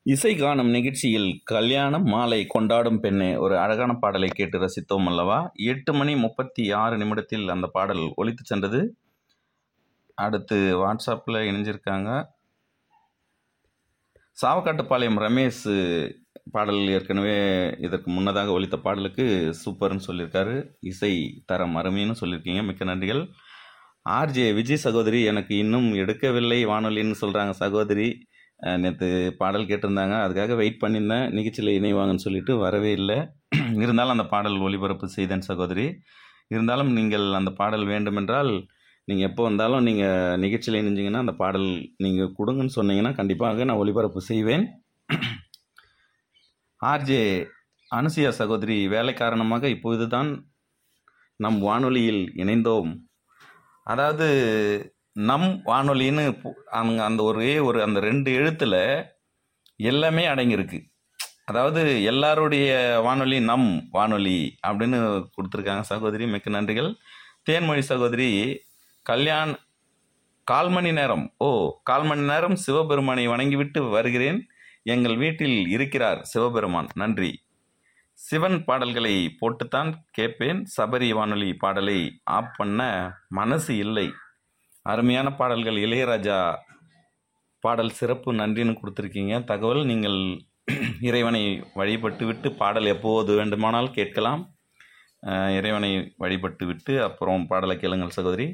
இசை காணும் நிகழ்ச்சியில் கல்யாணம் மாலை கொண்டாடும் பெண்ணே ஒரு அழகான பாடலை கேட்டு ரசித்தோம் அல்லவா எட்டு மணி முப்பத்தி ஆறு நிமிடத்தில் அந்த பாடல் ஒலித்து சென்றது அடுத்து வாட்ஸ்அப்பில் இணைஞ்சிருக்காங்க சாவக்காட்டுப்பாளையம் ரமேஷ் பாடல் ஏற்கனவே இதற்கு முன்னதாக ஒலித்த பாடலுக்கு சூப்பர்னு சொல்லியிருக்காரு இசை தரம் அருமைன்னு சொல்லியிருக்கீங்க மிக்க நன்றிகள் ஆர்ஜே விஜய் சகோதரி எனக்கு இன்னும் எடுக்கவில்லை வானொலின்னு சொல்கிறாங்க சகோதரி நேற்று பாடல் கேட்டிருந்தாங்க அதுக்காக வெயிட் பண்ணியிருந்தேன் நிகழ்ச்சியில் இணைவாங்கன்னு சொல்லிட்டு வரவே இல்லை இருந்தாலும் அந்த பாடல் ஒளிபரப்பு செய்தேன் சகோதரி இருந்தாலும் நீங்கள் அந்த பாடல் வேண்டுமென்றால் நீங்கள் எப்போ வந்தாலும் நீங்கள் நிகழ்ச்சியில் இணைஞ்சிங்கன்னா அந்த பாடல் நீங்கள் கொடுங்கன்னு சொன்னீங்கன்னா கண்டிப்பாக நான் ஒளிபரப்பு செய்வேன் ஆர்ஜே அனுசியா சகோதரி வேலை காரணமாக இப்பொழுதுதான் நம் வானொலியில் இணைந்தோம் அதாவது நம் வானொலின்னு பு- அங்க அந்த ஒரே ஒரு அந்த ரெண்டு எழுத்தில் எல்லாமே அடங்கியிருக்கு அதாவது எல்லாருடைய வானொலி நம் வானொலி அப்படின்னு கொடுத்துருக்காங்க சகோதரி மிக்க நன்றிகள் தேன்மொழி சகோதரி கல்யாண் கால் மணி நேரம் ஓ கால் மணி நேரம் சிவபெருமானை வணங்கிவிட்டு வருகிறேன் எங்கள் வீட்டில் இருக்கிறார் சிவபெருமான் நன்றி சிவன் பாடல்களை போட்டுத்தான் கேட்பேன் சபரி வானொலி பாடலை ஆப் பண்ண மனசு இல்லை அருமையான பாடல்கள் இளையராஜா பாடல் சிறப்பு நன்றின்னு கொடுத்துருக்கீங்க தகவல் நீங்கள் இறைவனை வழிபட்டு விட்டு பாடல் எப்போது வேண்டுமானால் கேட்கலாம் அஹ், இறைவனை வழிபட்டு விட்டு அப்புறம் பாடலை கேளுங்கள் சகோதரி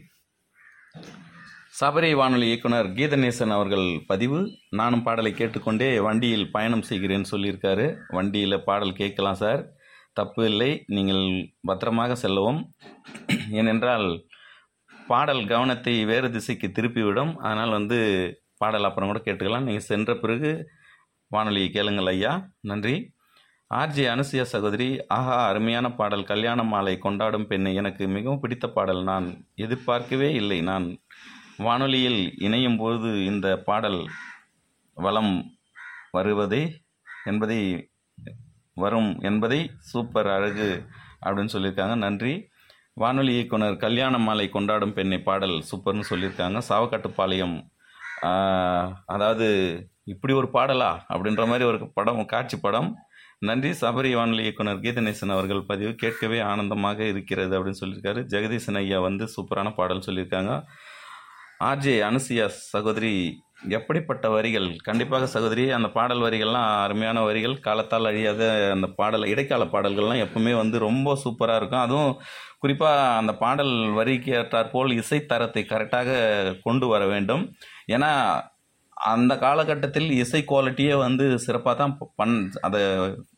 சபரி வானொலி இயக்குனர் கீதநேசன் அவர்கள் பதிவு நானும் பாடலை கேட்டுக்கொண்டே வண்டியில் பயணம் செய்கிறேன்னு சொல்லியிருக்காரு வண்டியில் பாடல் கேட்கலாம் சார் தப்பு இல்லை நீங்கள் பத்திரமாக செல்லவும் ஏனென்றால் பாடல் கவனத்தை வேறு திசைக்கு திருப்பிவிடும் அதனால் வந்து பாடல் அப்புறம் கூட கேட்டுக்கலாம் நீங்கள் சென்ற பிறகு வானொலியை கேளுங்கள் ஐயா நன்றி ஆர்ஜே அனுசியா சகோதரி ஆஹா அருமையான பாடல் கல்யாண மாலை கொண்டாடும் பெண்ணை எனக்கு மிகவும் பிடித்த பாடல் நான் எதிர்பார்க்கவே இல்லை நான் வானொலியில் இணையும் பொழுது இந்த பாடல் வலம் வருவதை என்பதை வரும் என்பதை சூப்பர் அழகு அப்படின்னு சொல்லியிருக்காங்க நன்றி வானொலி இயக்குனர் கல்யாண மாலை கொண்டாடும் பெண்ணை பாடல் சூப்பர்னு சொல்லியிருக்காங்க சாவக்காட்டுப்பாளையம் ஆஹ், அதாவது இப்படி ஒரு பாடலா அப்படின்ற மாதிரி ஒரு படம் காட்சி படம் நன்றி சபரி வானொலி இயக்குனர் கீதநேசன் அவர்கள் பதிவு கேட்கவே ஆனந்தமாக இருக்கிறது அப்படின்னு சொல்லியிருக்காரு ஜெகதீசன் ஐயா வந்து சூப்பரான பாடல் சொல்லியிருக்காங்க ஆர்ஜே அனுசியா சகோதரி எப்படிப்பட்ட வரிகள் கண்டிப்பாக சகோதரி அந்த பாடல் வரிகள்லாம் அருமையான வரிகள் காலத்தால் அழியாத அந்த பாடல் இடைக்கால பாடல்கள்லாம் எப்பவுமே வந்து ரொம்ப சூப்பராக இருக்கும் அதுவும் குறிப்பாக அந்த பாடல் வரிக்கு ஏற்றாற்போல் இசைத்தரத்தை கரெக்டாக கொண்டு வர வேண்டும் ஏன்னா அந்த காலகட்டத்தில் இசை குவாலிட்டியே வந்து சிறப்பாக தான் பண் அதை